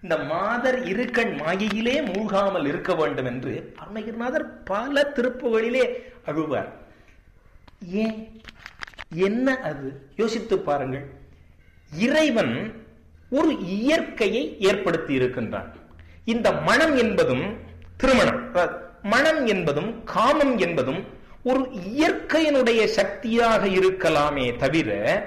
இந்த மாதர் இருக்கண் மாயையிலே மூழ்காமல் இருக்க வேண்டும் என்று அருணகிரிநாதர் பல திருப்புகளிலே அழுவார் ஏன் என்ன அது யோசித்து பாருங்கள் இறைவன் ஒரு இயற்கையை ஏற்படுத்தி இருக்கின்றான் இந்த மனம் என்பதும் திருமணம் அதாவது மனம் என்பதும் காமம் என்பதும் ஒரு இயற்கையினுடைய சக்தியாக இருக்கலாமே தவிர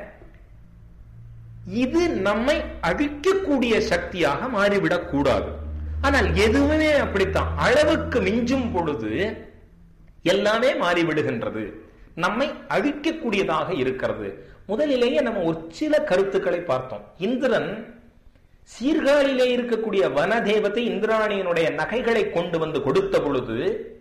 இது நம்மை அழிக்கக்கூடிய சக்தியாக மாறிவிடக் கூடாது ஆனால் எதுவுமே அப்படித்தான் அளவுக்கு மிஞ்சும் பொழுது எல்லாமே மாறிவிடுகின்றது நம்மை அழிக்கக்கூடியதாக இருக்கிறது முதலிலேயே நம்ம ஒரு சில கருத்துக்களை பார்த்தோம் இந்திரன் சீர்காழிலே இருக்கக்கூடிய வனதேவத்தை இந்திராணியனுடைய நகைகளை கொண்டு வந்து கொடுத்த பொழுது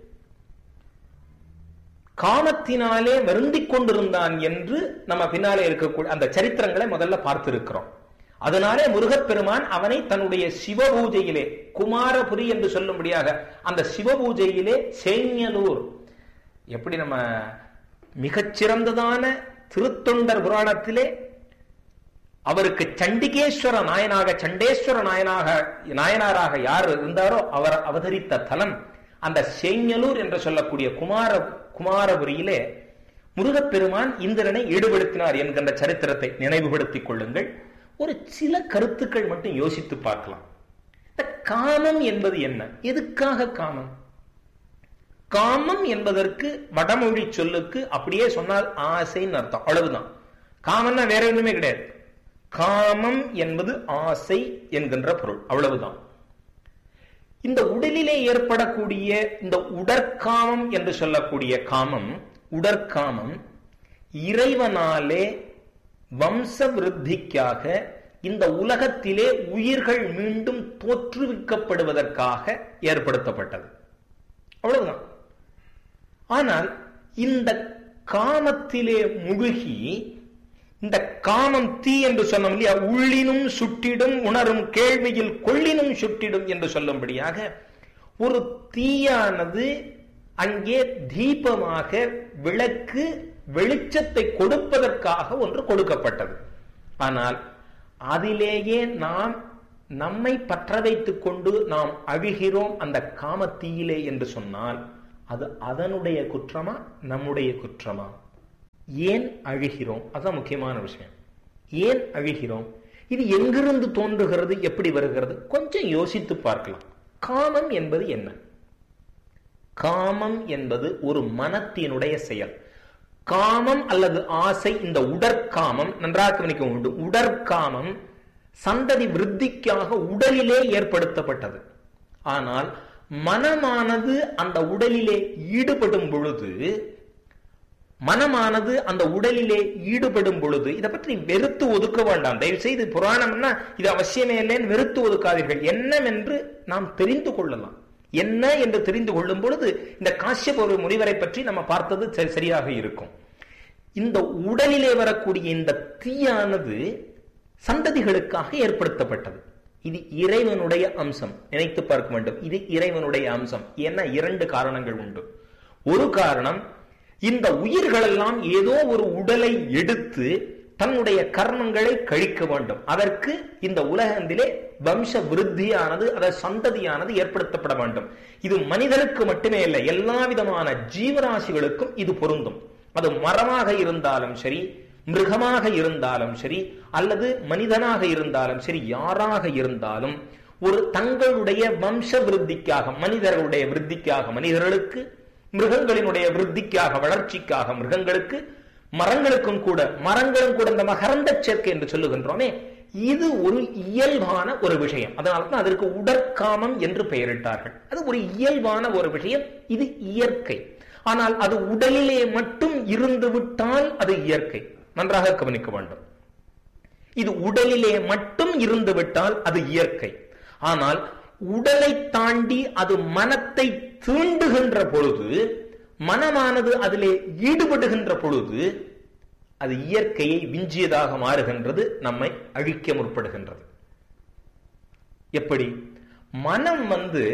காமத்தினாலே வருந்திக் கொண்டிருந்தான் என்று நம்ம பின்னாலே இருக்கக்கூடிய அந்த சரித்திரங்களை முதல்ல பார்த்திருக்கிறோம் அதனாலே முருகப்பெருமான் அவனை தன்னுடைய சிவ பூஜையிலே குமாரபுரி என்று சொல்லும்படியாக அந்த சிவ பூஜையிலே சேஞ்சலூர் எப்படி நம்ம மிகச்சிறந்ததான திருத்தொண்டர் புராணத்திலே அவருக்கு சண்டிகேஸ்வர நாயனாக சண்டேஸ்வர நாயனாக நாயனாராக யார் இருந்தாரோ அவர் அவதரித்த தலம் அந்த சேஞ்சலூர் என்று சொல்லக்கூடிய குமார குமாரபுரியிலே முருகப்பெருமான் இந்திரனை ஈடுபடுத்தினார் என்கின்ற சரித்திரத்தை நினைவுபடுத்திக் கொள்ளுங்கள் ஒரு சில கருத்துக்கள் மட்டும் யோசித்து பார்க்கலாம் இந்த காமம் என்பது என்ன எதுக்காக காமம் காமம் என்பதற்கு வடமொழி சொல்லுக்கு அப்படியே சொன்னால் ஆசைன்னு அர்த்தம் அவ்வளவுதான் காமம்னா வேற ஒண்ணுமே கிடையாது காமம் என்பது ஆசை என்கின்ற பொருள் அவ்வளவுதான் இந்த உடலிலே ஏற்படக்கூடிய இந்த உடற்காமம் என்று சொல்லக்கூடிய காமம் உடற்காமம் இறைவனாலே வம்ச விருத்திக்காக இந்த உலகத்திலே உயிர்கள் மீண்டும் தோற்றுவிக்கப்படுவதற்காக ஏற்படுத்தப்பட்டது அவ்வளவுதான் ஆனால் இந்த காமத்திலே முழுகி இந்த காமம் தீ என்று சொன்னோம் இல்லையா உள்ளினும் சுட்டிடும் உணரும் கேள்வியில் கொள்ளினும் சுட்டிடும் என்று சொல்லும்படியாக ஒரு தீயானது அங்கே தீபமாக விளக்கு வெளிச்சத்தை கொடுப்பதற்காக ஒன்று கொடுக்கப்பட்டது ஆனால் அதிலேயே நாம் நம்மை பற்ற வைத்துக் கொண்டு நாம் அழுகிறோம் அந்த காமத்தீயிலே என்று சொன்னால் அது அதனுடைய குற்றமா நம்முடைய குற்றமா ஏன் அழுகிறோம் அதுதான் முக்கியமான விஷயம் ஏன் அழுகிறோம் இது எங்கிருந்து தோன்றுகிறது எப்படி வருகிறது கொஞ்சம் யோசித்து பார்க்கலாம் காமம் என்பது என்ன காமம் என்பது ஒரு மனத்தினுடைய செயல் காமம் அல்லது ஆசை இந்த உடற்காமம் நன்றாக கவனிக்க வேண்டும் உடற்காமம் சந்ததி விருத்திக்காக உடலிலே ஏற்படுத்தப்பட்டது ஆனால் மனமானது அந்த உடலிலே ஈடுபடும் பொழுது மனமானது அந்த உடலிலே ஈடுபடும் பொழுது இதை பற்றி வெறுத்து ஒதுக்க வேண்டாம் தயவு செய்து புராணம்னா இது அவசியமே இல்லைன்னு வெறுத்து ஒதுக்காதீர்கள் என்னவென்று நாம் தெரிந்து கொள்ளலாம் என்ன என்று தெரிந்து கொள்ளும் பொழுது இந்த காசியப் ஒரு முனிவரை பற்றி நம்ம பார்த்தது சரியாக இருக்கும் இந்த உடலிலே வரக்கூடிய இந்த தீயானது சந்ததிகளுக்காக ஏற்படுத்தப்பட்டது இது இறைவனுடைய அம்சம் நினைத்து பார்க்க வேண்டும் இது இறைவனுடைய அம்சம் என்ன இரண்டு காரணங்கள் உண்டு ஒரு காரணம் இந்த உயிர்கள் எல்லாம் ஏதோ ஒரு உடலை எடுத்து தன்னுடைய கர்மங்களை கழிக்க வேண்டும் அதற்கு இந்த உலகத்திலே வம்ச விருத்தியானது அத சந்ததியானது ஏற்படுத்தப்பட வேண்டும் இது மனிதனுக்கு மட்டுமே இல்லை எல்லா விதமான ஜீவராசிகளுக்கும் இது பொருந்தும் அது மரமாக இருந்தாலும் சரி மிருகமாக இருந்தாலும் சரி அல்லது மனிதனாக இருந்தாலும் சரி யாராக இருந்தாலும் ஒரு தங்களுடைய வம்ச விருத்திக்காக மனிதர்களுடைய விருத்திக்காக மனிதர்களுக்கு மிருகங்களினுடைய விருத்திக்காக வளர்ச்சிக்காக மிருகங்களுக்கு மரங்களுக்கும் கூட மரங்களும் கூட இந்த மகரந்த சேர்க்கை என்று சொல்லுகின்றோமே இது ஒரு இயல்பான ஒரு விஷயம் அதனால்தான் அதற்கு உடற்காமம் என்று பெயரிட்டார்கள் அது ஒரு இயல்பான ஒரு விஷயம் இது இயற்கை ஆனால் அது உடலிலே மட்டும் இருந்து விட்டால் அது இயற்கை நன்றாக கவனிக்க வேண்டும் இது உடலிலே மட்டும் இருந்து விட்டால் அது இயற்கை ஆனால் உடலை தாண்டி அது மனத்தை தீண்டுகின்ற பொழுது மனமானது அதிலே ஈடுபடுகின்ற பொழுது அது இயற்கையை விஞ்சியதாக மாறுகின்றது நம்மை அழிக்க முற்படுகின்றது எப்படி மனம் வந்து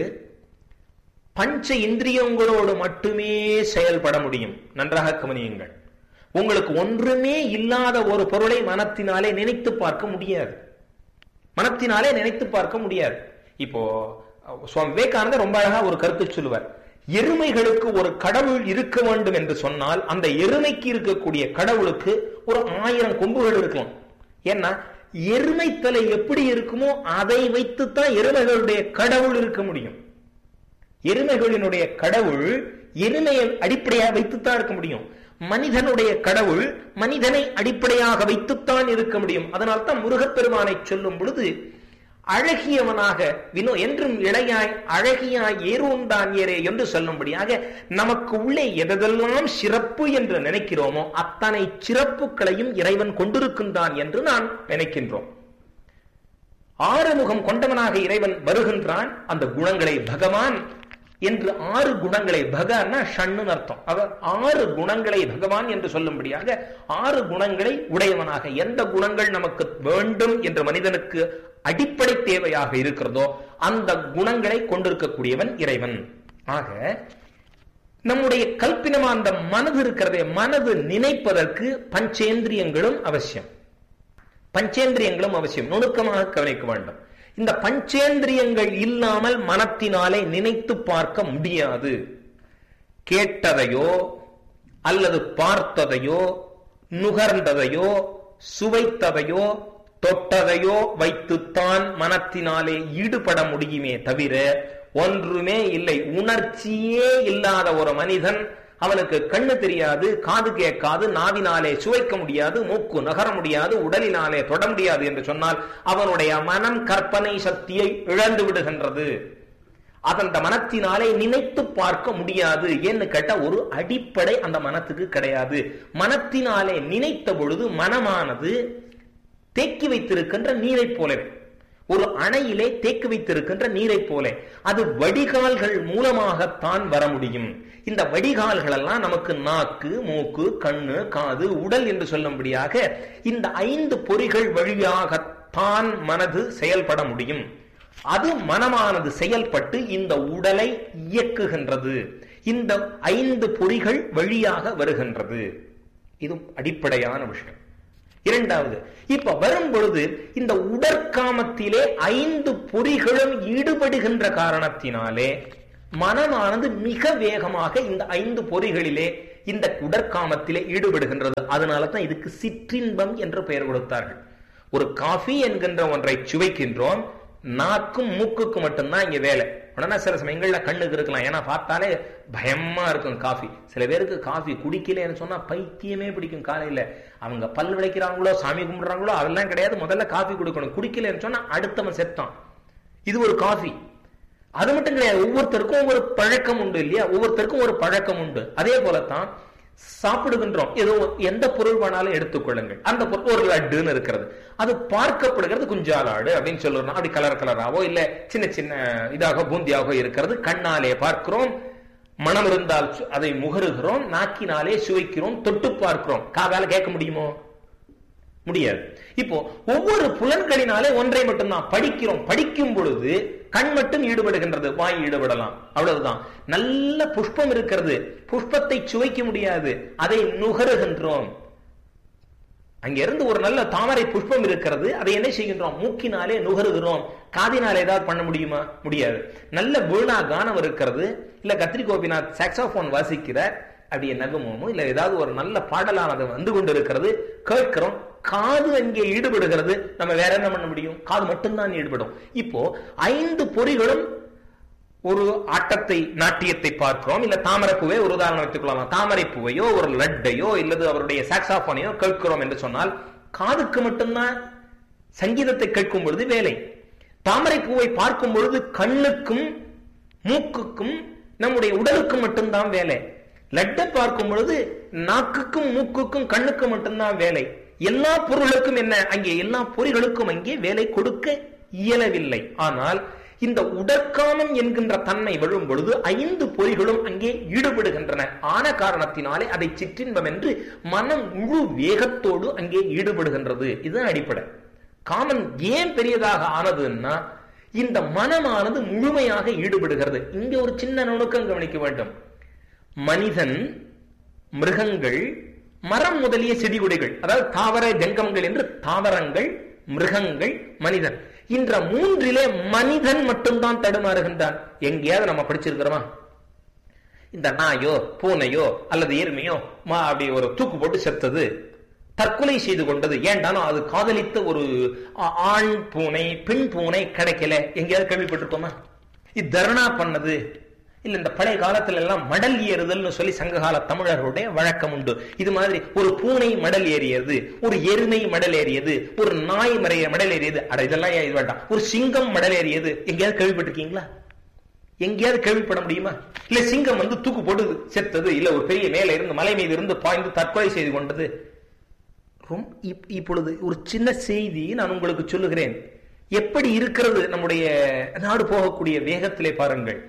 பஞ்ச இந்திரியங்களோடு மட்டுமே செயல்பட முடியும் நன்றாக கவனியுங்கள் உங்களுக்கு ஒன்றுமே இல்லாத ஒரு பொருளை மனத்தினாலே நினைத்து பார்க்க முடியாது மனத்தினாலே நினைத்து பார்க்க முடியாது இப்போ சுவாமி விவேகானந்தர் ரொம்ப அழகா ஒரு கருத்து சொல்லுவார் எருமைகளுக்கு ஒரு கடவுள் இருக்க வேண்டும் என்று சொன்னால் அந்த எருமைக்கு இருக்கக்கூடிய கடவுளுக்கு ஒரு ஆயிரம் கொம்புகள் இருக்கலாம் ஏன்னா எருமை தலை எப்படி இருக்குமோ அதை வைத்துத்தான் எருமைகளுடைய கடவுள் இருக்க முடியும் எருமைகளினுடைய கடவுள் எருமையை அடிப்படையாக வைத்துத்தான் இருக்க முடியும் மனிதனுடைய கடவுள் மனிதனை அடிப்படையாக வைத்துத்தான் இருக்க முடியும் அதனால் தான் முருகப்பெருமானை சொல்லும் பொழுது அழகியவனாக வினோ என்றும் இளையாய் அழகியாய் ஏறுண்டான் ஏரே என்று சொல்லும்படியாக நமக்கு உள்ளே எதெல்லாம் சிறப்பு என்று நினைக்கிறோமோ அத்தனை சிறப்புகளையும் இறைவன் கொண்டிருக்கின்றான் என்று நான் நினைக்கின்றோம் ஆறுமுகம் கொண்டவனாக இறைவன் வருகின்றான் அந்த குணங்களை பகவான் என்று ஆறு குணங்களை பகன்னா ஷண்ணு அர்த்தம் அவர் ஆறு குணங்களை பகவான் என்று சொல்லும்படியாக ஆறு குணங்களை உடையவனாக எந்த குணங்கள் நமக்கு வேண்டும் என்று மனிதனுக்கு அடிப்படை தேவையாக இருக்கிறதோ அந்த குணங்களை கொண்டிருக்கக்கூடியவன் இறைவன் ஆக நம்முடைய கல்பினமா அந்த மனது இருக்கிறதே மனது நினைப்பதற்கு பஞ்சேந்திரியங்களும் அவசியம் பஞ்சேந்திரியங்களும் அவசியம் நுணுக்கமாக கவனிக்க வேண்டும் இந்த பஞ்சேந்திரியங்கள் இல்லாமல் மனத்தினாலே நினைத்து பார்க்க முடியாது கேட்டதையோ அல்லது பார்த்ததையோ நுகர்ந்ததையோ சுவைத்ததையோ தொட்டதையோ வைத்துத்தான் மனத்தினாலே ஈடுபட முடியுமே தவிர ஒன்றுமே இல்லை உணர்ச்சியே இல்லாத ஒரு மனிதன் அவனுக்கு கண்ணு தெரியாது காது கேட்காது நாவினாலே சுவைக்க முடியாது மூக்கு நகர முடியாது உடலினாலே தொட முடியாது என்று சொன்னால் அவனுடைய மனம் கற்பனை சக்தியை இழந்து விடுகின்றது அந்த மனத்தினாலே நினைத்து பார்க்க முடியாது ஏன்னு கேட்டா ஒரு அடிப்படை அந்த மனத்துக்கு கிடையாது மனத்தினாலே நினைத்த பொழுது மனமானது தேக்கி வைத்திருக்கின்ற நீரை போலவே ஒரு அணையிலே தேக்கி வைத்திருக்கின்ற நீரை போல அது வடிகால்கள் மூலமாகத்தான் வர முடியும் இந்த வடிகால்கள் எல்லாம் நமக்கு நாக்கு மூக்கு கண்ணு காது உடல் என்று சொல்லும்படியாக இந்த ஐந்து பொறிகள் வழியாகத்தான் மனது செயல்பட முடியும் அது மனமானது செயல்பட்டு இந்த உடலை இயக்குகின்றது இந்த ஐந்து பொறிகள் வழியாக வருகின்றது இது அடிப்படையான விஷயம் இரண்டாவது இப்ப வரும் பொழுது இந்த உடற்காமத்திலே ஐந்து பொறிகளும் ஈடுபடுகின்ற காரணத்தினாலே மனமானது மிக வேகமாக இந்த ஐந்து பொறிகளிலே இந்த உடற்காமத்திலே ஈடுபடுகின்றது அதனால தான் இதுக்கு சிற்றின்பம் என்று பெயர் கொடுத்தார்கள் ஒரு காஃபி என்கின்ற ஒன்றை சுவைக்கின்றோம் நாக்கும் மூக்குக்கு மட்டும்தான் இங்க வேலை உடனே சில சமயங்கள்ல கண்ணுக்கு இருக்கலாம் ஏன்னா பார்த்தாலே பயமா இருக்கும் காஃபி சில பேருக்கு காஃபி குடிக்கலன்னு சொன்னா பைத்தியமே பிடிக்கும் காலையில அவங்க பல் விளைக்கிறாங்களோ சாமி கும்பிடுறாங்களோ அதெல்லாம் கிடையாது முதல்ல காஃபி கொடுக்கணும் குடிக்கலன்னு சொன்னா அடுத்தவன் செத்தான் இது ஒரு காஃபி அது மட்டும் கிடையாது ஒவ்வொருத்தருக்கும் ஒவ்வொரு பழக்கம் உண்டு இல்லையா ஒவ்வொருத்தருக்கும் ஒரு பழக்கம் உண்டு அதே போலத்தான் சாப்பிடுகின்றோம் ஏதோ எந்த பொருள் வேணாலும் எடுத்துக்கொள்ளுங்கள் அந்த பொருள் ஒரு லட்டுன்னு இருக்கிறது அது பார்க்கப்படுகிறது குஞ்சாலாடு அப்படின்னு சொல்லுறோம் அப்படி கலர் கலராவோ இல்ல சின்ன சின்ன இதாக பூந்தியாக இருக்கிறது கண்ணாலே பார்க்கிறோம் மனம் இருந்தால் அதை முகருகிறோம் நாக்கினாலே சுவைக்கிறோம் தொட்டு பார்க்கிறோம் காதால கேட்க முடியுமோ முடியாது இப்போ ஒவ்வொரு புலன்களினாலே ஒன்றை மட்டும்தான் படிக்கிறோம் படிக்கும் பொழுது கண் மட்டும் ஈடுபடுகின்றது வாய் ஈடுபடலாம் அவ்வளவுதான் நல்ல புஷ்பம் இருக்கிறது புஷ்பத்தை சுவைக்க முடியாது அதை நுகருகின்றோம் அங்கிருந்து ஒரு நல்ல தாமரை புஷ்பம் இருக்கிறது அதை என்ன செய்கின்றோம் மூக்கினாலே நுகருகிறோம் காதினாலே ஏதாவது பண்ண முடியுமா முடியாது நல்ல வீணா கானம் இருக்கிறது இல்ல கத்திரி கோபிநாத் சாக்ஸோபோன் வாசிக்கிறார் அப்படியே நகமோமோ இல்ல ஏதாவது ஒரு நல்ல பாடலானது வந்து கொண்டு இருக்கிறது கேட்கிறோம் காது அங்கே ஈடுபடுகிறது நம்ம வேற என்ன பண்ண முடியும் காது மட்டும்தான் ஈடுபடும் இப்போ ஐந்து பொறிகளும் ஒரு ஆட்டத்தை நாட்டியத்தை பார்க்கிறோம் இல்ல தாமரைப்பூவை ஒரு உதாரணம் வைத்துக்கொள்ளலாம் தாமரை பூவையோ ஒரு லட்டையோ இல்லது அவருடைய சாக்ஸாபோனையோ கேட்கிறோம் என்று சொன்னால் காதுக்கு மட்டும்தான் சங்கீதத்தை கேட்கும் பொழுது வேலை தாமரை பூவை பார்க்கும் பொழுது கண்ணுக்கும் மூக்குக்கும் நம்முடைய உடலுக்கும் மட்டும்தான் வேலை லட்டை பார்க்கும் பொழுது நாக்குக்கும் மூக்குக்கும் கண்ணுக்கும் மட்டும்தான் வேலை எல்லா பொருளுக்கும் என்ன அங்கே எல்லா பொறிகளுக்கும் அங்கே வேலை கொடுக்க இயலவில்லை ஆனால் இந்த உடற்காமம் என்கின்ற தன்மை வரும் பொழுது ஐந்து பொறிகளும் அங்கே ஈடுபடுகின்றன ஆன காரணத்தினாலே அதை சிற்றின்பம் என்று மனம் முழு வேகத்தோடு அங்கே ஈடுபடுகின்றது இதுதான் அடிப்படை காமன் ஏன் பெரியதாக ஆனதுன்னா இந்த மனமானது முழுமையாக ஈடுபடுகிறது இங்க ஒரு சின்ன நுணுக்கம் கவனிக்க வேண்டும் மனிதன் மிருகங்கள் மரம் முதலிய செடி கொடிகள் அதாவது தாவர ஜங்கமங்கள் என்று தாவரங்கள் மிருகங்கள் மனிதன் இந்த மூன்றிலே மனிதன் மட்டும்தான் தடுமாறுகின்றான் எங்கேயாவது நம்ம படிச்சிருக்கிறோமா இந்த நாயோ பூனையோ அல்லது எருமையோ மா அப்படி ஒரு தூக்கு போட்டு செத்தது தற்கொலை செய்து கொண்டது ஏண்டாலும் அது காதலித்த ஒரு ஆண் பூனை பெண் பூனை கிடைக்கல எங்கேயாவது கேள்விப்பட்டிருக்கோமா இது தர்ணா பண்ணது இல்ல இந்த பழைய காலத்துல எல்லாம் மடல் ஏறுதல்னு சொல்லி சங்ககால தமிழர்களுடைய வழக்கம் உண்டு இது மாதிரி ஒரு பூனை மடல் ஏறியது ஒரு எருமை மடல் ஏறியது ஒரு நாய் மறைய மடல் ஏறியது அட இதெல்லாம் இது வேண்டாம் ஒரு சிங்கம் மடல் ஏறியது எங்கேயாவது கேள்விப்பட்டிருக்கீங்களா எங்கேயாவது கேள்விப்பட முடியுமா இல்ல சிங்கம் வந்து தூக்கு போட்டு செத்தது இல்ல ஒரு பெரிய மேல இருந்து மலை மீது இருந்து பாய்ந்து தற்கொலை செய்து கொண்டது இப்பொழுது ஒரு சின்ன செய்தி நான் உங்களுக்கு சொல்லுகிறேன் எப்படி இருக்கிறது நம்முடைய நாடு போகக்கூடிய வேகத்திலே பாருங்கள்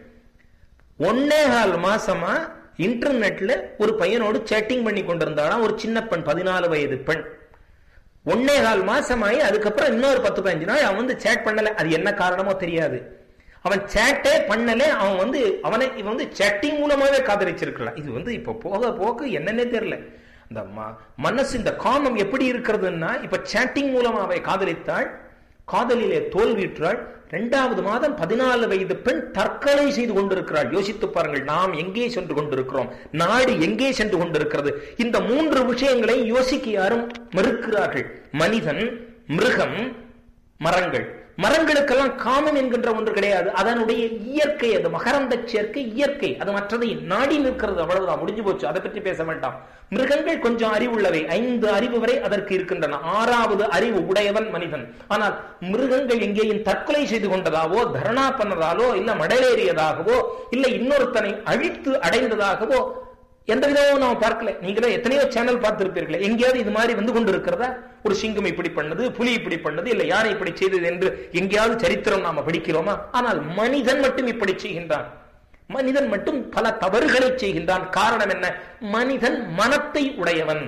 ஒன்னே கால் மாசமா இன்டர்நெட்ல ஒரு பையனோடு சேட்டிங் பண்ணி கொண்டிருந்தாலும் ஒரு சின்ன பெண் பதினாலு வயது பெண் ஒன்னே கால் மாசமாயி அதுக்கப்புறம் இன்னொரு பத்து பதினஞ்சு நாள் அவன் வந்து சேட் பண்ணல அது என்ன காரணமோ தெரியாது அவன் சேட்டே பண்ணல அவன் வந்து அவனை இவன் வந்து சேட்டிங் மூலமாவே காதலிச்சிருக்கலாம் இது வந்து இப்ப போக போக்கு என்னன்னே தெரியல இந்த மனசு இந்த காமம் எப்படி இருக்கிறதுன்னா இப்ப சேட்டிங் மூலமா அவை காதலித்தாள் காதலிலே தோல்வியுற்றாள் இரண்டாவது மாதம் பதினாலு வயது பெண் தற்கொலை செய்து கொண்டிருக்கிறாள் யோசித்து பாருங்கள் நாம் எங்கே சென்று கொண்டிருக்கிறோம் நாடு எங்கே சென்று கொண்டிருக்கிறது இந்த மூன்று விஷயங்களை யோசிக்க யாரும் மறுக்கிறார்கள் மனிதன் மிருகம் மரங்கள் மரங்களுக்கெல்லாம் காமம் என்கின்ற ஒன்று கிடையாது அதனுடைய இயற்கை அது மகரந்த சேர்க்கை இயற்கை அது மற்றதை நாடி நிற்கிறது அவ்வளவுதான் முடிஞ்சு போச்சு அதை பற்றி பேச வேண்டாம் மிருகங்கள் கொஞ்சம் அறிவுள்ளவை ஐந்து அறிவு வரை அதற்கு இருக்கின்றன ஆறாவது அறிவு உடையவன் மனிதன் ஆனால் மிருகங்கள் எங்கேயும் தற்கொலை செய்து கொண்டதாவோ தரணா பண்ணதாலோ இல்ல மடலேறியதாகவோ இல்ல இன்னொருத்தனை அழித்து அடைந்ததாகவோ எந்த விதமும் நாம் பார்க்கல நீங்களே எத்தனையோ சேனல் பார்த்திருப்பீர்களே எங்கேயாவது இது மாதிரி வந்து கொண்டு இருக்கிறதா ஒரு சிங்கம் இப்படி பண்ணது புலி இப்படி பண்ணது இல்ல யானை இப்படி செய்தது என்று எங்கேயாவது சரித்திரம் நாம படிக்கிறோமா ஆனால் மனிதன் மட்டும் இப்படி செய்கின்றான் மனிதன் மட்டும் பல தவறுகளை செய்கின்றான் காரணம் என்ன மனிதன் மனத்தை உடையவன்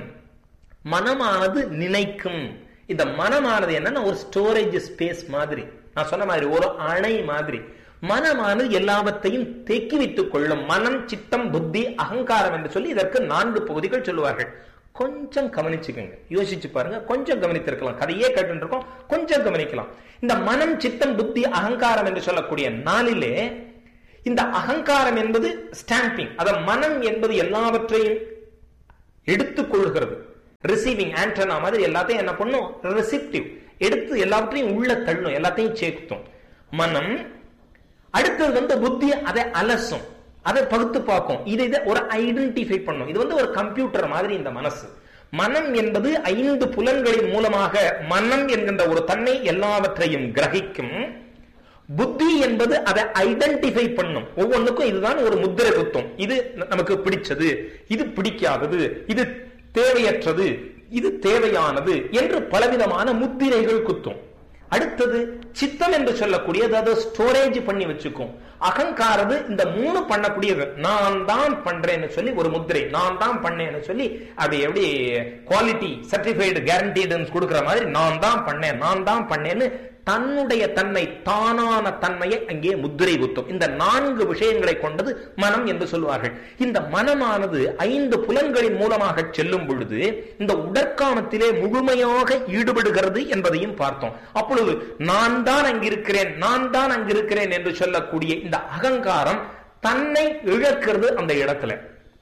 மனமானது நினைக்கும் இந்த மனமானது என்னன்னா ஒரு ஸ்டோரேஜ் ஸ்பேஸ் மாதிரி நான் சொன்ன மாதிரி ஒரு அணை மாதிரி மனமானது எல்லாவற்றையும் தேக்கி வைத்துக் கொள்ளும் மனம் சித்தம் புத்தி அகங்காரம் என்று சொல்லி இதற்கு நான்கு பகுதிகள் சொல்லுவார்கள் கொஞ்சம் கவனிச்சுக்கோங்க யோசிச்சு பாருங்க கொஞ்சம் கவனித்திருக்கலாம் கதையே கேட்டு இருக்கோம் கொஞ்சம் கவனிக்கலாம் இந்த மனம் சித்தம் புத்தி அகங்காரம் என்று சொல்லக்கூடிய நாளிலே இந்த அகங்காரம் என்பது ஸ்டாம்பிங் அத மனம் என்பது எல்லாவற்றையும் எடுத்துக் கொள்கிறது ரிசீவிங் ஆண்டனா மாதிரி எல்லாத்தையும் என்ன பண்ணும் ரிசிப்டிவ் எடுத்து எல்லாவற்றையும் உள்ள தள்ளும் எல்லாத்தையும் சேர்த்தும் மனம் அடுத்தது வந்து புத்தி அதை அலசும் அதை பகுத்து பார்க்கும் இதை இதை ஒரு ஐடென்டிஃபை பண்ணும் இது வந்து ஒரு கம்ப்யூட்டர் மாதிரி இந்த மனசு மனம் என்பது ஐந்து புலன்களின் மூலமாக மனம் என்கின்ற ஒரு தன்மை எல்லாவற்றையும் கிரகிக்கும் புத்தி என்பது அதை ஐடென்டிஃபை பண்ணும் ஒவ்வொன்றுக்கும் இதுதான் ஒரு முத்திரை குத்தும் இது நமக்கு பிடிச்சது இது பிடிக்காதது இது தேவையற்றது இது தேவையானது என்று பலவிதமான முத்திரைகள் குத்தும் அடுத்தது சித்தம் என்று சொல்லக்கூடியது அதை ஸ்டோரேஜ் பண்ணி வச்சுக்கும் அகங்காரது இந்த மூணு பண்ணக்கூடியது நான் தான் பண்றேன்னு சொல்லி ஒரு முத்திரை நான் தான் பண்ணேன்னு சொல்லி அப்படி எப்படி குவாலிட்டி சர்டிஃபைடு கேரண்டீடுன்னு கொடுக்குற மாதிரி நான் தான் பண்ணேன் நான் தான் பண்ணேன்னு தன்னுடைய தன்மை தானான தன்மையை அங்கே முத்திரை குத்தும் இந்த நான்கு விஷயங்களை கொண்டது மனம் என்று சொல்வார்கள் இந்த மனமானது ஐந்து புலன்களின் மூலமாக செல்லும் பொழுது இந்த உடற்காமத்திலே முழுமையாக ஈடுபடுகிறது என்பதையும் பார்த்தோம் அப்பொழுது நான் தான் அங்கிருக்கிறேன் நான் தான் அங்கிருக்கிறேன் என்று சொல்லக்கூடிய இந்த அகங்காரம் தன்னை இழக்கிறது அந்த இடத்துல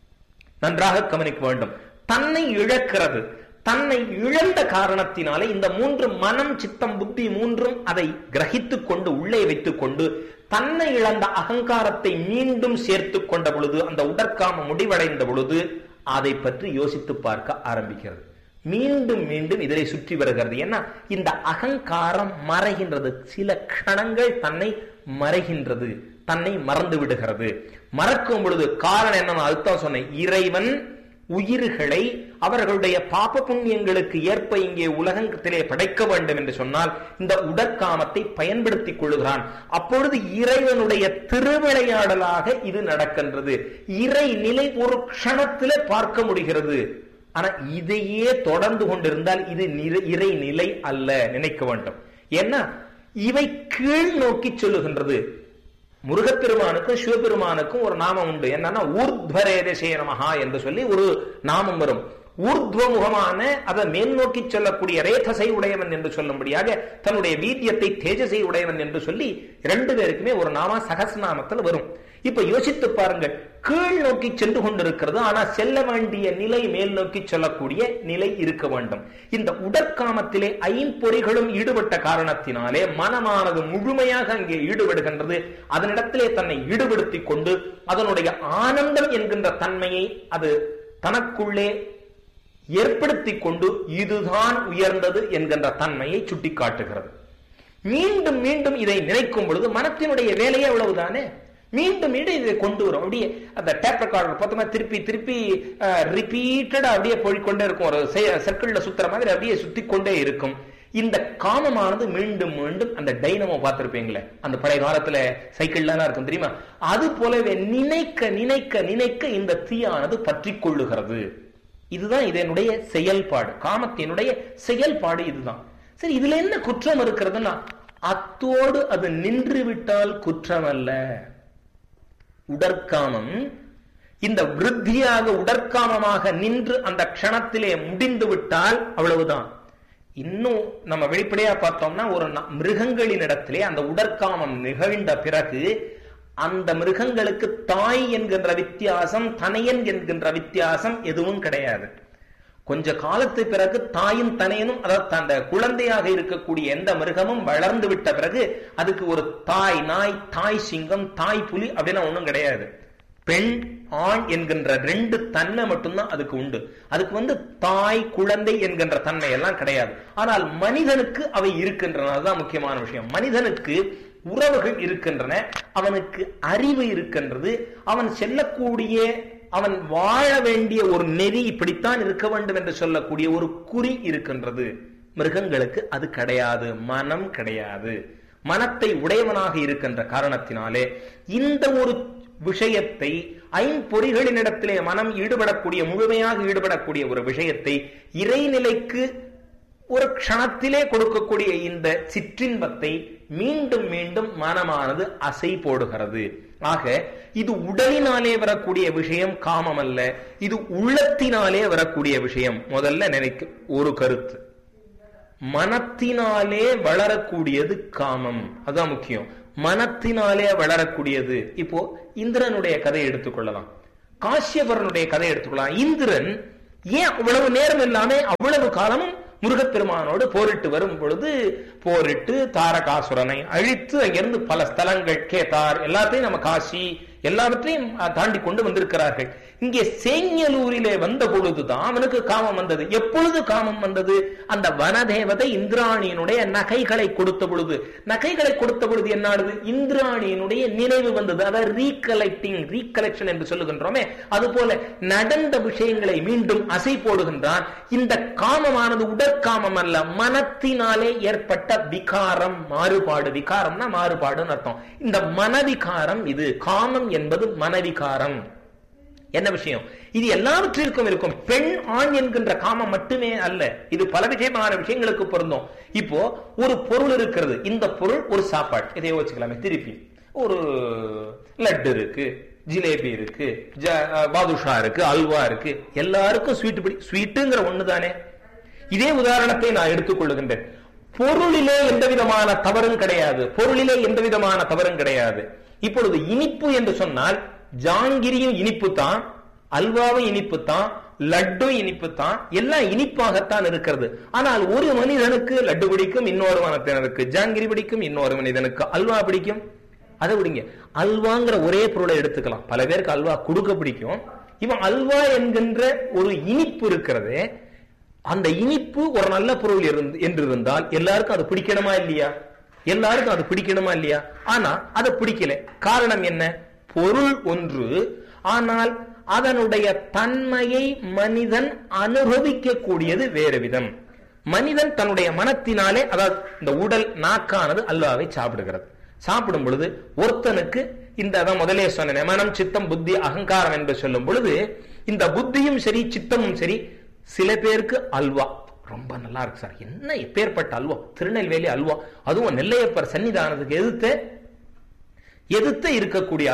நன்றாக கவனிக்க வேண்டும் தன்னை இழக்கிறது தன்னை இழந்த காரணத்தினாலே இந்த மூன்று மனம் சித்தம் புத்தி மூன்றும் அதை கிரகித்துக் கொண்டு உள்ளே வைத்துக் கொண்டு தன்னை இழந்த அகங்காரத்தை மீண்டும் சேர்த்து கொண்ட பொழுது அந்த உடற்காம முடிவடைந்த பொழுது அதை பற்றி யோசித்து பார்க்க ஆரம்பிக்கிறது மீண்டும் மீண்டும் இதிலே சுற்றி வருகிறது ஏன்னா இந்த அகங்காரம் மறைகின்றது சில கணங்கள் தன்னை மறைகின்றது தன்னை மறந்து விடுகிறது மறக்கும் பொழுது காரணம் என்ன நான் அதுதான் சொன்னேன் இறைவன் உயிர்களை அவர்களுடைய பாப புண்ணியங்களுக்கு ஏற்ப இங்கே உலகத்திலே படைக்க வேண்டும் என்று சொன்னால் இந்த உடற்காமத்தை பயன்படுத்திக் கொள்ளுகிறான் அப்பொழுது இறைவனுடைய திருவிளையாடலாக இது நடக்கின்றது இறை நிலை ஒரு க்ஷணத்திலே பார்க்க முடிகிறது ஆனா இதையே தொடர்ந்து கொண்டிருந்தால் இது இறை நிலை அல்ல நினைக்க வேண்டும் ஏன்னா இவை கீழ் நோக்கி சொல்லுகின்றது முருகப்பெருமானுக்கும் சிவபெருமானுக்கும் ஒரு நாமம் உண்டு என்னன்னா ஊர்த்வரேதசே நமஹா என்று சொல்லி ஒரு நாமம் வரும் ஊர்துவமுகமான அதை மேல் நோக்கி சொல்லக்கூடிய ரேதசை உடையவன் என்று சொல்லும்படியாக தன்னுடைய வீரியத்தை தேஜசை உடையவன் என்று சொல்லி இரண்டு பேருக்குமே ஒரு நாமா சகசநாமத்தில் வரும் இப்ப யோசித்து பாருங்கள் கீழ் நோக்கி சென்று கொண்டிருக்கிறது ஆனா செல்ல வேண்டிய நிலை மேல் நோக்கி சொல்லக்கூடிய நிலை இருக்க வேண்டும் இந்த உடற்காமத்திலே ஐம்பொறிகளும் ஈடுபட்ட காரணத்தினாலே மனமானது முழுமையாக அங்கே ஈடுபடுகின்றது அதனிடத்திலே தன்னை ஈடுபடுத்திக் கொண்டு அதனுடைய ஆனந்தம் என்கின்ற தன்மையை அது தனக்குள்ளே ஏற்படுத்திக் கொண்டு இதுதான் உயர்ந்தது என்கின்ற தன்மையை சுட்டிக்காட்டுகிறது மீண்டும் மீண்டும் இதை நினைக்கும் பொழுது மனத்தினுடைய வேலையே அவ்வளவுதானே மீண்டும் மீண்டும் இதை கொண்டு வரும் அப்படியே அந்த டேப் ரெக்கார்டர் பார்த்தோம்னா திருப்பி திருப்பி ரிப்பீட்டடா அப்படியே போய்கொண்டே இருக்கும் ஒரு சர்க்கிள்ல சுத்துற மாதிரி அப்படியே சுத்தி கொண்டே இருக்கும் இந்த காமமானது மீண்டும் மீண்டும் அந்த டைனமோ பார்த்திருப்பீங்களே அந்த பழைய காலத்துல சைக்கிள்லாம் இருக்கும் தெரியுமா அது போலவே நினைக்க நினைக்க நினைக்க இந்த தீயானது பற்றி கொள்ளுகிறது இதுதான் இதனுடைய செயல்பாடு காமத்தினுடைய செயல்பாடு இதுதான் சரி இதுல என்ன குற்றம் இருக்கிறதுன்னா அத்தோடு அது நின்று விட்டால் குற்றம் அல்ல உடற்காமம் இந்த விருத்தியாக உடற்காமமாக நின்று அந்த க்ஷணத்திலே முடிந்து விட்டால் அவ்வளவுதான் இன்னும் நம்ம வெளிப்படையா பார்த்தோம்னா ஒரு மிருகங்களின் இடத்திலே அந்த உடற்காமம் நிகழ்ந்த பிறகு அந்த மிருகங்களுக்கு தாய் என்கின்ற வித்தியாசம் தனையன் என்கின்ற வித்தியாசம் எதுவும் கிடையாது கொஞ்ச காலத்து பிறகு தாயும் தனையனும் அதாவது அந்த குழந்தையாக இருக்கக்கூடிய எந்த மிருகமும் வளர்ந்து விட்ட பிறகு அதுக்கு ஒரு தாய் நாய் தாய் சிங்கம் தாய் புலி அப்படின்னு ஒண்ணும் கிடையாது பெண் ஆண் என்கின்ற ரெண்டு தன்மை மட்டும்தான் அதுக்கு உண்டு அதுக்கு வந்து தாய் குழந்தை என்கின்ற தன்மை எல்லாம் கிடையாது ஆனால் மனிதனுக்கு அவை இருக்கின்றன அதுதான் முக்கியமான விஷயம் மனிதனுக்கு உறவுகள் இருக்கின்றன அவனுக்கு அறிவு இருக்கின்றது அவன் செல்லக்கூடிய அவன் வாழ வேண்டிய ஒரு நெறி இப்படித்தான் இருக்க வேண்டும் என்று சொல்லக்கூடிய ஒரு குறி இருக்கின்றது மிருகங்களுக்கு அது கிடையாது மனம் கிடையாது மனத்தை உடையவனாக இருக்கின்ற காரணத்தினாலே இந்த ஒரு விஷயத்தை ஐம்பொறிகளினிடத்திலே மனம் ஈடுபடக்கூடிய முழுமையாக ஈடுபடக்கூடிய ஒரு விஷயத்தை இறைநிலைக்கு ஒரு க்ஷணத்திலே கொடுக்கக்கூடிய இந்த சிற்றின்பத்தை மீண்டும் மீண்டும் மனமானது அசை போடுகிறது ஆக இது உடலினாலே வரக்கூடிய விஷயம் காமம் அல்ல இது உள்ளத்தினாலே வரக்கூடிய விஷயம் முதல்ல நினைக்க ஒரு கருத்து மனத்தினாலே வளரக்கூடியது காமம் அதுதான் முக்கியம் மனத்தினாலே வளரக்கூடியது இப்போ இந்திரனுடைய கதையை எடுத்துக்கொள்ளலாம் காசியபரனுடைய கதையை எடுத்துக்கொள்ளலாம் இந்திரன் ஏன் அவ்வளவு நேரம் இல்லாம அவ்வளவு காலமும் முருகப்பெருமானோடு போரிட்டு வரும் பொழுது போரிட்டு தாரகாசுரனை அழித்து அங்கிருந்து பல ஸ்தலங்கள் கேதார் எல்லாத்தையும் நம்ம காசி எல்லாவற்றையும் தாண்டி கொண்டு வந்திருக்கிறார்கள் இங்கே சேங்கலூரிலே வந்த பொழுதுதான் அவனுக்கு காமம் வந்தது எப்பொழுது காமம் வந்தது அந்த வனதேவதை இந்திராணியினுடைய நகைகளை கொடுத்த பொழுது நகைகளை கொடுத்த பொழுது என்னானது இந்திராணியினுடைய நினைவு வந்தது அதாவது ரீகலெக்டிங் ரீகலெக்ஷன் என்று சொல்லுகின்றோமே அது போல நடந்த விஷயங்களை மீண்டும் அசை போடுகின்றான் இந்த காமமானது உடற்காமம் அல்ல மனத்தினாலே ஏற்பட்ட விகாரம் மாறுபாடு விகாரம்னா மாறுபாடுன்னு அர்த்தம் இந்த மனவிகாரம் இது காமம் என்பது மனவிகாரம் என்ன விஷயம் இது எல்லாவற்றிற்கும் இருக்கும் பெண் ஆண் என்கின்ற காமம் மட்டுமே அல்ல இது பல விஜயமான விஷயங்களுக்கு பொருந்தும் இப்போ ஒரு பொருள் இருக்கிறது இந்த பொருள் ஒரு சாப்பாடு இதை வச்சுக்கலாமே திருப்பி ஒரு லட்டு இருக்கு ஜிலேபி இருக்கு பாதுஷா இருக்கு அல்வா இருக்கு எல்லாருக்கும் ஸ்வீட் பிடி ஸ்வீட்டுங்கிற ஒண்ணுதானே இதே உதாரணத்தை நான் எடுத்துக்கொள்ளுகின்றேன் பொருளிலே எந்த விதமான தவறும் கிடையாது பொருளிலே எந்த விதமான தவறும் கிடையாது இப்பொழுது இனிப்பு என்று சொன்னால் ஜாங்கிரியும் இனிப்பு தான் அல்வாவும் இனிப்பு தான் லட்டும் இனிப்பு தான் எல்லாம் இனிப்பாகத்தான் இருக்கிறது ஆனால் ஒரு மனிதனுக்கு லட்டு பிடிக்கும் இன்னொரு மனிதனுக்கு ஜாங்கிரி பிடிக்கும் இன்னொரு மனிதனுக்கு அல்வா பிடிக்கும் அதை விடுங்க அல்வாங்கிற ஒரே பொருளை எடுத்துக்கலாம் பல பேருக்கு அல்வா கொடுக்க பிடிக்கும் இவன் அல்வா என்கின்ற ஒரு இனிப்பு இருக்கிறது அந்த இனிப்பு ஒரு நல்ல பொருள் இருந்து என்று இருந்தால் எல்லாருக்கும் அது பிடிக்கணுமா இல்லையா எல்லாருக்கும் அது பிடிக்கணுமா இல்லையா ஆனா அதை பிடிக்கல காரணம் என்ன பொருள் ஒன்று ஆனால் அதனுடைய தன்மையை மனிதன் அனுபவிக்க கூடியது வேறு விதம் மனிதன் தன்னுடைய மனத்தினாலே அதாவது இந்த உடல் நாக்கானது அல்வாவை சாப்பிடுகிறது சாப்பிடும் பொழுது ஒருத்தனுக்கு இந்த அதான் முதலே சொன்ன மனம் சித்தம் புத்தி அகங்காரம் என்று சொல்லும் பொழுது இந்த புத்தியும் சரி சித்தமும் சரி சில பேருக்கு அல்வா ரொம்ப நல்லா இருக்கு சார் என்ன எப்பேற்பட்ட அல்வா திருநெல்வேலி அல்வா அதுவும் நெல்லையப்பர் சன்னிதானத்துக்கு எதிர்த்து எதிர்த்து இருக்கக்கூடிய அல்வா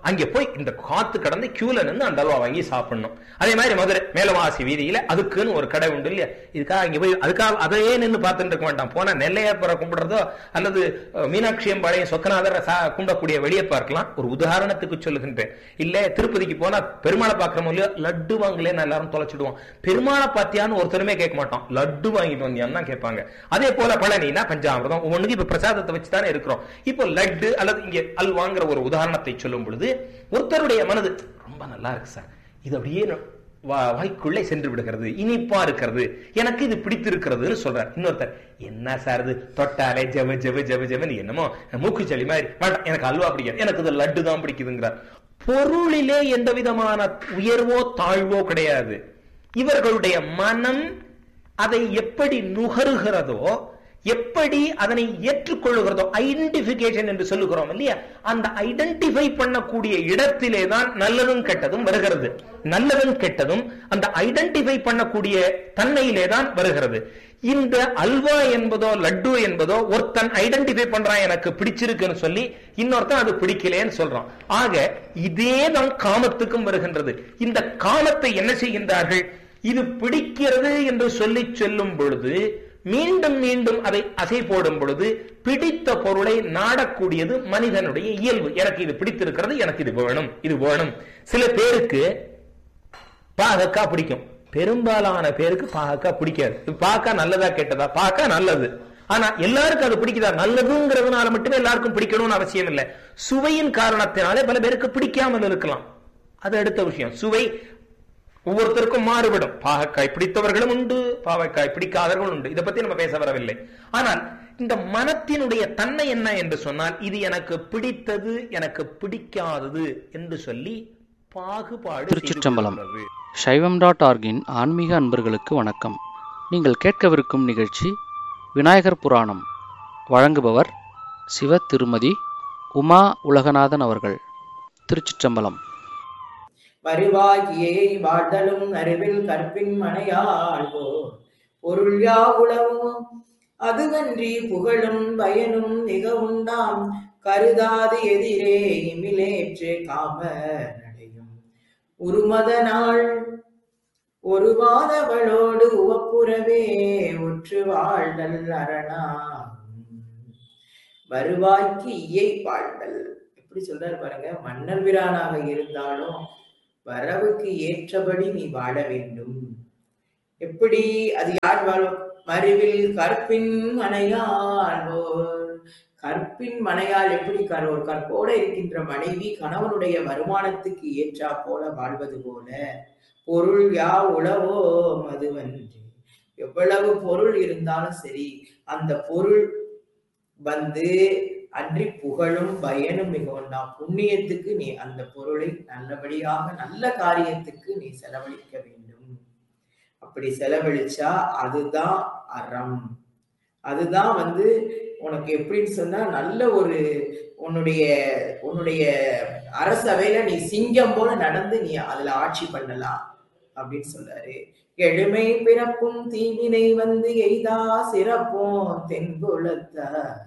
அங்கே போய் இந்த காத்து கடந்து கியூல நின்று அந்த அல்வா வாங்கி சாப்பிடணும் அதே மாதிரி மதுரை மேலவாசி வீதியில அதுக்குன்னு ஒரு கடை உண்டு இல்லையா இதுக்காக அங்க போய் அதுக்காக அதையே நின்று பார்த்துட்டு இருக்க வேண்டாம் போனா நெல்லையப்பரை கும்பிடுறதோ அல்லது அஹ், மீனாட்சி அம்பாளையம் சொக்கநாதரை சா- கும்பிடக்கூடிய வெளியே பார்க்கலாம் ஒரு உதாரணத்துக்கு சொல்லுகின்றேன் இல்ல திருப்பதிக்கு போனா பெருமாளை பார்க்கறோமோ இல்லையோ லட்டு வாங்கலேன்னு எல்லாரும் தொலைச்சிடுவோம் பெருமாளை பார்த்தியான்னு ஒருத்தருமே கேட்க மாட்டோம் லட்டு வாங்கிட்டு வந்தியான்னு தான் கேட்பாங்க அதே போல பழனினா பஞ்சாமிர்தம் ஒவ்வொன்றுக்கு இப்ப பிரசாதத்தை வச்சு தானே இருக்கிறோம் இப்போ லட்டு அல்லது இங்க அல்வாங்கிற ஒரு உதாரணத்தை சொல்லும் பொழுது ஒருத்தருடைய மனது ரொம்ப நல்லா இருக்கு சார் இது அப்படியே ந- வா- வாய்க்குள்ளே சென்று விடுகிறது இனிப்பா இருக்கிறது எனக்கு இது பிடித்திருக்கிறதுன்னு சொல்றார் இன்னொருத்தர் என்ன சார் இது தொட்டாலே ஜவ ஜவ ஜவ ஜவன்னு என்னமோ மூக்குச்சளி மாதிரி வேண்டாம் எனக்கு அல்வா பிடிக்காது எனக்கு இது லட்டு தான் பிடிக்குதுங்கிறார் பொருளிலே எந்த விதமான உயர்வோ தாழ்வோ கிடையாது இவர்களுடைய மனம் அதை எப்படி நுகருகிறதோ எப்படி அதனை ஏற்றுக்கொள்ளுகிறதோ ஐடென்டிபிகேஷன் என்று சொல்லுகிறோம் இல்லையா அந்த ஐடென்டிஃபை பண்ணக்கூடிய இடத்திலே தான் நல்லதும் கெட்டதும் வருகிறது நல்லதும் கெட்டதும் அந்த ஐடென்டிஃபை பண்ணக்கூடிய தன்மையிலே தான் வருகிறது இந்த அல்வா என்பதோ லட்டு என்பதோ ஒருத்தன் ஐடென்டிஃபை பண்றான் எனக்கு பிடிச்சிருக்குன்னு சொல்லி இன்னொருத்தன் அது பிடிக்கலேன்னு சொல்றான் ஆக இதே தான் காமத்துக்கும் வருகின்றது இந்த காமத்தை என்ன செய்கின்றார்கள் இது பிடிக்கிறது என்று சொல்லி சொல்லும் பொழுது மீண்டும் மீண்டும் அதை அசை போடும் பொழுது பிடித்த பொருளை நாடக்கூடியது மனிதனுடைய இயல்பு எனக்கு இது பிடித்திருக்கிறது எனக்கு இது வேணும் இது வேணும் சில பேருக்கு பாகக்கா பிடிக்கும் பெரும்பாலான பேருக்கு பாகக்கா பிடிக்காது இது பார்க்க நல்லதா கெட்டதா பார்க்க நல்லது ஆனா எல்லாருக்கும் அது பிடிக்குதா நல்லதுங்கிறதுனால மட்டுமே எல்லாருக்கும் பிடிக்கணும்னு அவசியம் இல்லை சுவையின் காரணத்தினாலே பல பேருக்கு பிடிக்காமல் இருக்கலாம் அது அடுத்த விஷயம் சுவை ஒவ்வொருத்தருக்கும் மாறுபடும் பாகக்காய் பிடித்தவர்களும் உண்டு பாவக்காய் பிடிக்காதவர்களும் உண்டு இதை பத்தி நம்ம பேச வரவில்லை ஆனால் இந்த மனத்தினுடைய தன்மை என்ன என்று சொன்னால் இது எனக்கு பிடித்தது எனக்கு பிடிக்காதது என்று சொல்லி பாகுபாடு செய்து திருச்சிற்றம்பலம். கொள்கிறது. சைவம் டாட் ஆர்கின் ஆன்மீக அன்பர்களுக்கு வணக்கம் நீங்கள் கேட்கவிருக்கும் நிகழ்ச்சி விநாயகர் புராணம் வழங்குபவர் சிவ திருமதி உமா உலகநாதன் அவர்கள் திருச்சிற்றம்பலம் வருவாகியே வாழ்தலும் அறிவில் கற்பின் மனையாள்வோர் பொருள் யா உளவும் அதுவன்றி புகழும் பயனும் மிக உண்டாம் கருதாது எதிரே இமிலேற்று காம நடையும் உருமத நாள் ஒரு வாதவளோடு உவப்புறவே உற்று வாழ்தல் அரணா வருவாய்க்கு இயை வாழ்தல் எப்படி சொல்றாரு பாருங்க மன்னர் வீரானாக இருந்தாலும் வரவுக்கு ஏற்றபடி நீ வாழ வேண்டும் எப்படி அது யார் வாழ மறுவில் கற்பின் மனையாள்வோர் கற்பின் மனையால் எப்படி கர் ஒரு கற்போட இருக்கின்ற மனைவி கணவனுடைய வருமானத்துக்கு ஏற்றா போல வாழ்வது போல பொருள் யா உளவோ மதுவன்றி எவ்வளவு பொருள் இருந்தாலும் சரி அந்த பொருள் வந்து அன்றி புகழும் பயனும் மிகுந்தா புண்ணியத்துக்கு நீ அந்த பொருளை நல்லபடியாக நல்ல காரியத்துக்கு நீ செலவழிக்க வேண்டும் அப்படி செலவழிச்சா அதுதான் அறம் அதுதான் வந்து உனக்கு எப்படின்னு சொன்னா நல்ல ஒரு உன்னுடைய உன்னுடைய அரசவையில நீ சிங்கம் போல நடந்து நீ அதுல ஆட்சி பண்ணலாம் அப்படின்னு சொல்றாரு எழுமை பிறப்பும் தீவினை வந்து எய்தா சிறப்போம் தென்குலத்தார்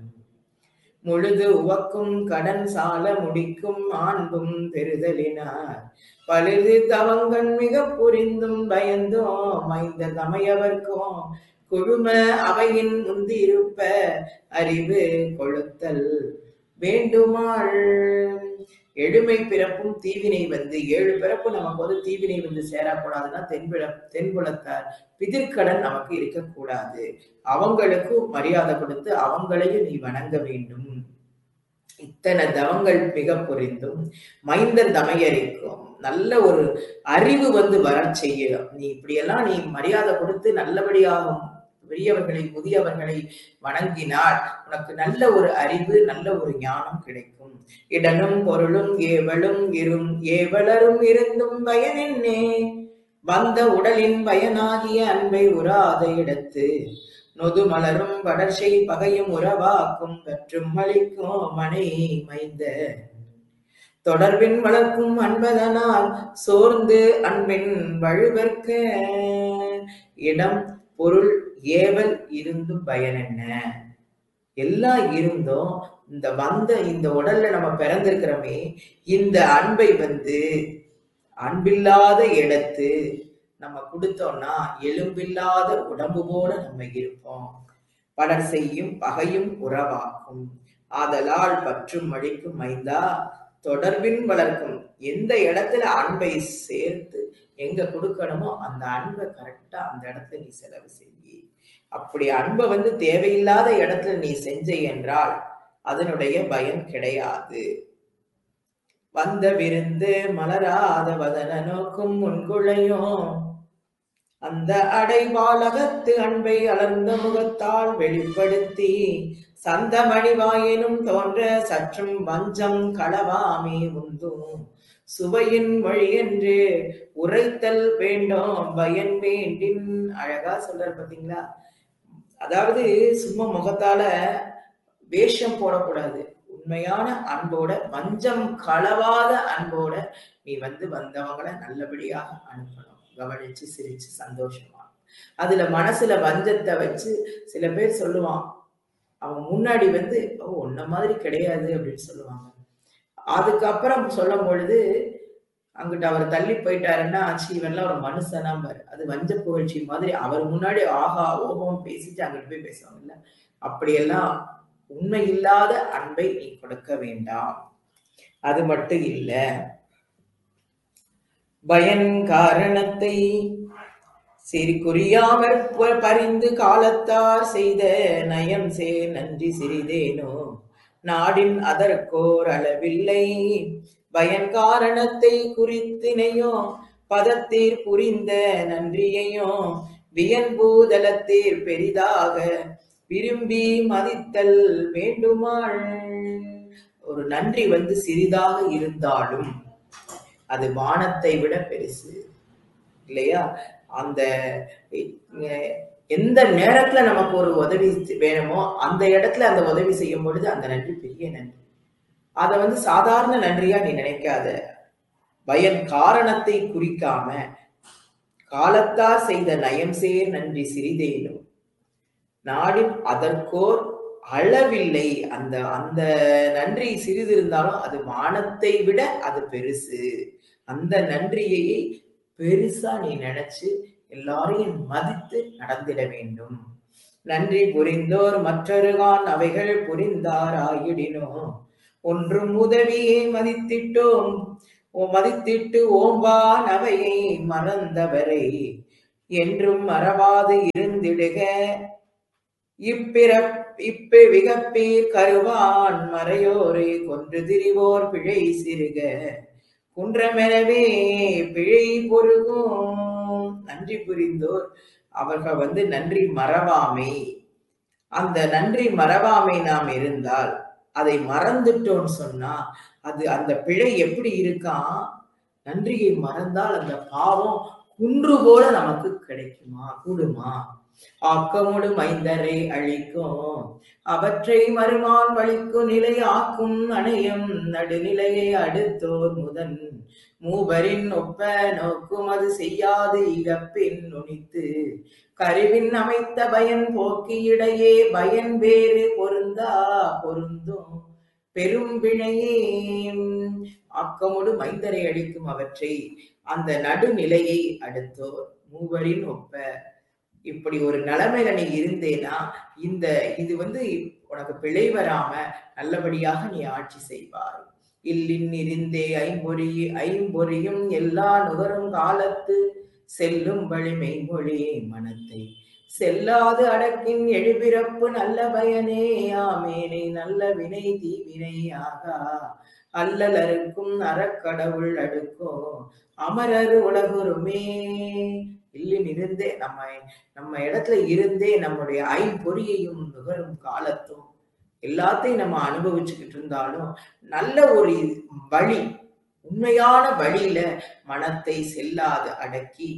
முழுது உவக்கும் கடன் சால முடிக்கும் ஆண்பும் பெறுதலினார் பழுது தவங்கண் மிக புரிந்தும் பயந்தோம் மைந்த தமையவர்க்கும் குழும அவையின் முந்திருப்ப அறிவு கொளுத்தல் வேண்டுமாள் எழுமை பிறப்பும் தீவினை வந்து ஏழு பிறப்பு நமக்கு வந்து தீவினை வந்து சேரக்கூடாதுன்னா தென்பிழ தென்புலத்தார் பிதிர்க்கடன் நமக்கு இருக்கக்கூடாது அவங்களுக்கு மரியாதை கொடுத்து அவங்களையும் நீ வணங்க வேண்டும் இத்தனை தவங்கள் மிக புரிந்தும் மைந்தன் தமையரிக்கும் நல்ல ஒரு அறிவு வந்து வரச் செய்யும் நீ இப்படியெல்லாம் நீ மரியாதை கொடுத்து நல்லபடியாகும் பெரியவர்களை முதியவர்களை வணங்கினால் உனக்கு நல்ல ஒரு அறிவு நல்ல ஒரு ஞானம் கிடைக்கும் இடனும் பொருளும் ஏவலும் இரும் ஏவலரும் இருந்தும் பயனென்னே வந்த உடலின் பயனாகிய அன்பை உறாத இடத்து நொது மலரும் வடர்ச்சை பகையும் உறவாக்கும் கற்றும் அளிக்கும் மனை மைந்த தொடர்பின் வளர்க்கும் அன்பதனால் சோர்ந்து அன்பின் வழுவற்க இடம் பொருள் ஏவல் இருந்தும் பயன் என்ன எல்லாம் இருந்தும் இந்த வந்த இந்த உடல்ல நம்ம பிறந்திருக்கிறோமே இந்த அன்பை வந்து அன்பில்லாத இடத்து நம்ம கொடுத்தோம்னா எலும்பில்லாத உடம்பு போல நம்ம இருப்போம் பலர் செய்யும் பகையும் உறவாக்கும் ஆதலால் பற்றும் மழிக்கும் மைந்தா தொடர்பின் வளர்க்கும் எந்த இடத்துல அன்பை சேர்த்து எங்க கொடுக்கணுமோ அந்த அன்பை கரெக்டா அந்த இடத்துல நீ செலவு செய் அப்படி அன்பை வந்து தேவையில்லாத இடத்துல நீ செஞ்ச என்றால் அதனுடைய பயன் கிடையாது வந்த விருந்து மலராத வதன நோக்கும் முன்குழையும் அந்த அடைவாளகத்து அன்பை அலர்ந்த முகத்தால் வெளிப்படுத்தி சந்தமணிவாயினும் தோன்ற சற்றும் வஞ்சம் களவாமே உந்தும் சுவையின் மொழி என்று உரைத்தல் வேண்டும் பயன் வேண்டின் அழகா சொல்றாரு பாத்தீங்களா அதாவது சும்மா முகத்தால வேஷம் போடக்கூடாது உண்மையான அன்போட வஞ்சம் களவாத அன்போட நீ வந்து வந்தவங்களை நல்லபடியாக அனுப்பணும் கவனிச்சு சிரிச்சு சந்தோஷமா அதுல மனசுல வஞ்சத்தை வச்சு சில பேர் சொல்லுவான் அவன் முன்னாடி வந்து ஓ உன்ன மாதிரி கிடையாது அப்படின்னு சொல்லுவாங்க அதுக்கப்புறம் சொல்லும் பொழுது அங்கிட்ட அவர் தள்ளி போயிட்டாருன்னா ஆச்சு இவன்லாம் ஒரு மனுஷனா பாரு அது வஞ்ச புகழ்ச்சி மாதிரி அவர் முன்னாடி ஆஹா ஓஹோம் பேசிட்டு அங்கிட்டு போய் பேசுவாங்கல்ல அப்படியெல்லாம் உண்மை இல்லாத அன்பை நீ கொடுக்க வேண்டாம் அது மட்டும் இல்ல பயன் காரணத்தை சிறு குறியாமற் ப- பரிந்து காலத்தார் செய்த நயம் சே நன்றி சிறிதேனோ நாடின் அதற்கோர் அளவில்லை பயன் காரணத்தை குறித்தினையோ பதத்தீர் புரிந்த நன்றியையோ வியன்பூதலத்தீர் பெரிதாக விரும்பி மதித்தல் வேண்டுமாள் ஒரு நன்றி வந்து சிறிதாக இருந்தாலும் அது வானத்தை விட பெருசு இல்லையா அந்த எ- எந்த நேரத்துல நமக்கு ஒரு உதவி வேணுமோ அந்த இடத்துல அந்த உதவி செய்யும் பொழுது அந்த நன்றி பெரிய நன்றி அதை வந்து சாதாரண நன்றியா நீ நினைக்காத பயன் காரணத்தை குறிக்காம காலத்தார் செய்த நயம் சேர் நன்றி சிறிதேனும் நாடின் அதற்கோர் அளவில்லை அந்த அந்த நன்றி சிறிது இருந்தாலும் அது வானத்தை விட அது பெருசு அந்த நன்றியை பெருசா நீ நினைச்சு எல்லாரையும் மதித்து நடந்திட வேண்டும் நன்றி புரிந்தோர் மற்றொருகான் அவைகள் புரிந்தார் ஆயிடினோ ஒன்றும் உதவியை மதித்திட்டோம் ஓ மதித்திட்டு ஓம்பான் அவையை மறந்தவரை என்றும் மறவாது இருந்திடுக இப்பிறப் இப்ப விகப்பீர் கருவான் மறையோரை கொன்று திரிவோர் பிழை சிறுக குன்றமெனவே பிழை பொருகும் நன்றி புரிந்தோர் அவர்கள் வந்து நன்றி மறவாமை அந்த நன்றி மறவாமை நாம் இருந்தால் அதை மறந்துட்டோம்னு சொன்னா அது அந்த பிழை எப்படி இருக்கான் நன்றியை மறந்தால் அந்த பாவம் குன்று போல நமக்கு கிடைக்குமா கூடுமா ஆக்கமுடு மைந்தரை அழிக்கும் அவற்றை மறுமான் வழிக்கும் நிலை ஆக்கும் அணையும் நடுநிலையை அடுத்தோர் முதன் மூவரின் ஒப்ப நோக்கும் அது செய்யாது இகப்பின் நுனித்து கருவின் அமைத்த பயன் போக்கி இடையே பயன் வேறு பொருந்தா பொருந்தும் பெரும் வினையே ஆக்கமுடு மைந்தரை அழிக்கும் அவற்றை அந்த நடுநிலையை அடுத்தோர் மூவரின் ஒப்ப இப்படி ஒரு நிலைமையில நீ இருந்தேனா இந்த இது வந்து உனக்கு பிழை வராம நல்லபடியாக நீ ஆட்சி செய்வாய் இல்லின் இருந்தே ஐம்பொறி ஐம்பொறியும் எல்லா நுகரும் காலத்து செல்லும் வழிமை மொழி மனத்தை செல்லாது அடக்கின் எழுபிறப்பு நல்ல பயனே ஆமேனை நல்ல வினை தீவினை ஆகா அல்லலருக்கும் அறக்கடவுள் அடுக்கும் அமரர் உலகுருமே இல்லின் இருந்தே நம்ம நம்ம இடத்துல இருந்தே நம்முடைய ஐம்பொறியையும் நுகரும் காலத்தும் எல்லாத்தையும் நம்ம அனுபவிச்சுக்கிட்டு இருந்தாலும் நல்ல ஒரு வழி உண்மையான வழியில மனத்தை செல்லாது அடக்கி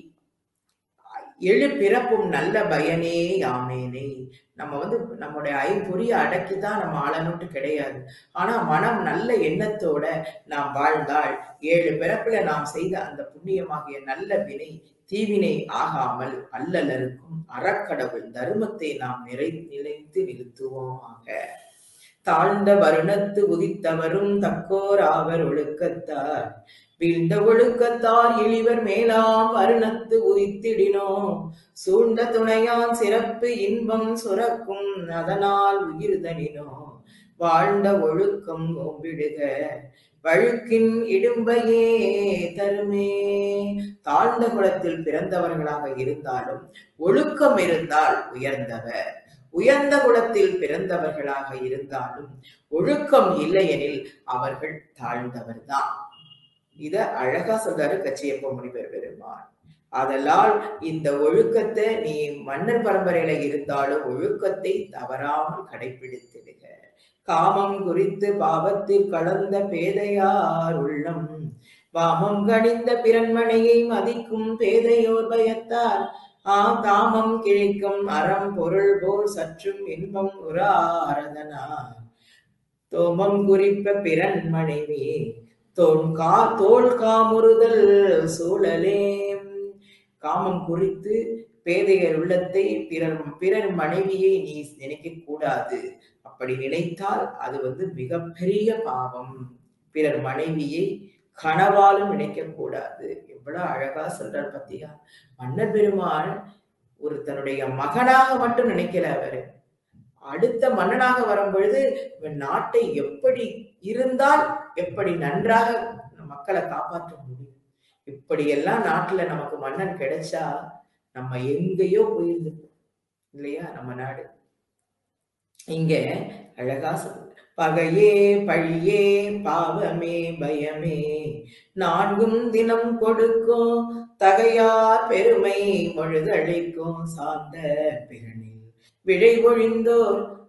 எழு பிறப்பும் நல்ல பயனே யாமேனே நம்ம வந்து நம்முடைய ஐம்பொறியை அடக்கி தான் நம்ம ஆளணும்ட்டு கிடையாது ஆனா மனம் நல்ல எண்ணத்தோட நாம் வாழ்ந்தால் ஏழு பிறப்புல நாம் செய்த அந்த புண்ணியமாகிய நல்ல வினை தீவினை ஆகாமல் அல்லலருக்கும் அறக்கடவுள் தர்மத்தை நாம் நிறை நிலைத்து நிறுத்துவோமாக தாழ்ந்த வருணத்து உதித்தவரும் தக்கோர் ஆவர் ஒழுக்கத்தார் வீழ்ந்த ஒழுக்கத்தார் இழிவர் மேலாம் வருணத்து உதித்திடினோ சூழ்ந்த துணையான் சிறப்பு இன்பம் சுரக்கும் அதனால் உயிர்தனினோ வாழ்ந்த ஒழுக்கம் ஓம்பிடுக வழுக்கின் இடும்பையே தருமே தாழ்ந்த குலத்தில் பிறந்தவர்களாக இருந்தாலும் ஒழுக்கம் இருந்தால் உயர்ந்தவர் உயர்ந்த குலத்தில் பிறந்தவர்களாக இருந்தாலும் ஒழுக்கம் இல்லையெனில் அவர்கள் தாழ்ந்தவர்தான் இத அழகா சொல்றாரு கச்சியப்ப முனிவர் பெருமான் அதனால் இந்த ஒழுக்கத்தை நீ மன்னர் பரம்பரையில இருந்தாலும் ஒழுக்கத்தை தவறாமல் கடைபிடித்திடுக காமம் குறித்து பாவத்தில் கலந்த பேதையார் உள்ளம் வாமம் கணிந்த பிறன்மனையை மதிக்கும் பேதையோர் பயத்தார் ஆ தாமம் கிழிக்கும் அறம் பொருள் போல் சற்றும் இன்பம் உராரதனா தோமம் குறிப்ப பிறன் மனைவி தோன் கா தோல் காமுறுதல் சூழலே காமம் குறித்து பேதையர் உள்ளத்தை பிறர் பிறர் மனைவியை நீ நினைக்க கூடாது அப்படி நினைத்தால் அது வந்து மிகப்பெரிய பாவம் பிறர் மனைவியை கனவாலும் நினைக்க கூடாது எவ்வளவு அழகா சொல்றார் பத்தியா மன்னர் பெருமாள் ஒரு தன்னுடைய மகனாக மட்டும் நினைக்கல அவரு அடுத்த மன்னனாக வரும் பொழுது இவன் நாட்டை எப்படி இருந்தால் எப்படி நன்றாக மக்களை காப்பாற்ற முடியும் இப்படியெல்லாம் நாட்டுல நமக்கு மன்னன் கிடைச்சா நம்ம எங்கேயோ போயிருந்துப்போம் இல்லையா நம்ம நாடு இங்க அழகா சொல்லு பகையே பழியே பாவமே பயமே நான்கும் தினம் கொடுக்கும் தகையார் பெருமை பொழுதழிக்கும் சார்ந்த பிறனில் விழை ஒழிந்தோர்